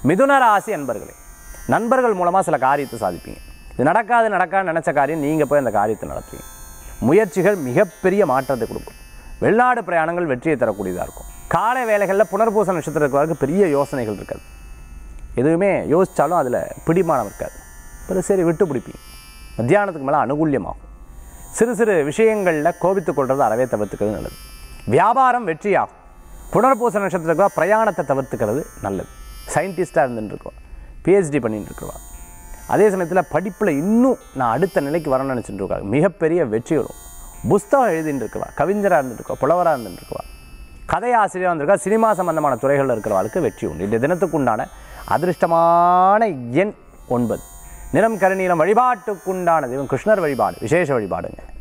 மிதுன ராசி அன்பர்களே நண்பர்கள் மூலமாக சில காரியத்தை சாதிப்பீங்க இது நடக்காது நடக்காது நினச்ச காரியம் நீங்கள் போய் அந்த காரியத்தை நடத்துவீங்க முயற்சிகள் மிகப்பெரிய மாற்றத்தை கொடுக்கும் வெளிநாடு பிரயாணங்கள் வெற்றியை தரக்கூடியதாக இருக்கும் காலை வேலைகளில் புனர்பூச நட்சத்திரத்துக்கு பெரிய யோசனைகள் இருக்காது எதுவுமே யோசித்தாலும் அதில் பிடிமானம் இருக்காது பிறகு சரி விட்டு பிடிப்பீங்க மத்தியானத்துக்கு மேலே அனுகூல்யமாகும் சிறு சிறு விஷயங்களில் கோபித்துக் கொள்வது அறவே தவிர்த்துக்கிறது நல்லது வியாபாரம் வெற்றியாகும் புனர்பூச நட்சத்திரத்துக்கு பிரயாணத்தை தவிர்த்துக்கிறது நல்லது சயின்டிஸ்டாக இருந்துட்டு இருக்கோம் பிஹெச்டி பண்ணிட்டு இருக்கிறவா அதே சமயத்தில் படிப்பில் இன்னும் நான் அடுத்த நிலைக்கு வரணும்னு நினச்சிட்டு இருக்காங்க மிகப்பெரிய வெற்றி வரும் புஸ்தகம் எழுதிட்டு இருக்கவா கவிஞராக இருந்துட்டு இருக்கவா புலவராக இருந்துட்டு இருக்கவா கதை ஆசிரியராக இருந்திருக்கா சினிமா சம்பந்தமான துறைகளில் இருக்கிறவர்களுக்கு வெற்றி உண்டு இந்த தினத்துக்கு உண்டான அதிர்ஷ்டமான எண் ஒன்பது நிறம் கருநீலம் வழிபாட்டுக்குண்டான தெய்வம் கிருஷ்ணர் வழிபாடு விசேஷ வழிபாடுங்க